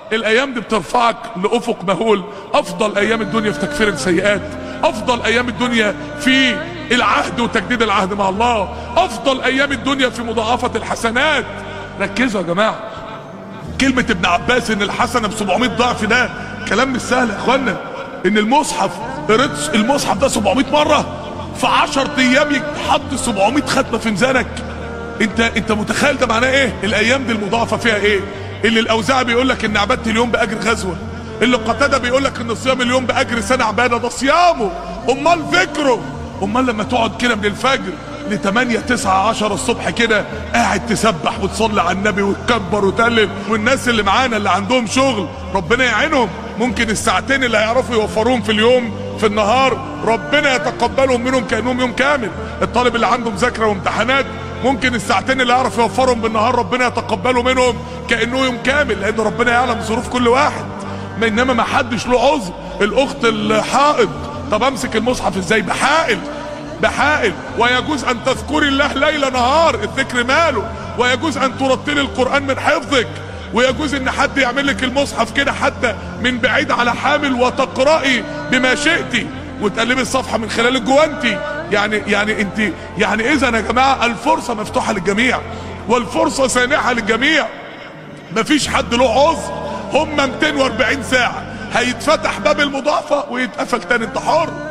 الايام دي بترفعك لافق مهول افضل ايام الدنيا في تكفير السيئات افضل ايام الدنيا في العهد وتجديد العهد مع الله افضل ايام الدنيا في مضاعفة الحسنات ركزوا يا جماعة كلمة ابن عباس ان الحسنة ب 700 ضعف ده كلام مش سهل يا اخوانا ان المصحف قريت المصحف ده 700 مرة في 10 ايام يتحط 700 ختمة في ميزانك انت انت متخيل ده معناه ايه الايام دي المضاعفة فيها ايه اللي الاوزاعي بيقول لك ان عبادة اليوم باجر غزوة اللي قتادة بيقول لك ان صيام اليوم باجر سنة عبادة ده صيامه امال فكره امال لما تقعد كده من الفجر ل 8 9 10 الصبح كده قاعد تسبح وتصلي على النبي وتكبر وتقلب والناس اللي معانا اللي عندهم شغل ربنا يعينهم ممكن الساعتين اللي هيعرفوا يوفروهم في اليوم في النهار ربنا يتقبلهم منهم كانهم يوم كامل الطالب اللي عنده مذاكره وامتحانات ممكن الساعتين اللي يعرف يوفرهم بالنهار ربنا يتقبله منهم كانه يوم كامل لان ربنا يعلم ظروف كل واحد ما انما ما حدش له عذر الاخت الحائض طب امسك المصحف ازاي بحائل بحائل ويجوز ان تذكري الله ليل نهار الذكر ماله ويجوز ان ترتلي القرآن من حفظك ويجوز ان حد يعمل لك المصحف كده حتى من بعيد على حامل وتقرأي بما شئتي وتقلبي الصفحة من خلال الجوانتي يعني يعني انت يعني اذا يا جماعة الفرصة مفتوحة للجميع والفرصة سانحة للجميع مفيش حد له عذر هم 240 ساعة هيتفتح باب المضاعفة ويتقفل تاني انت حر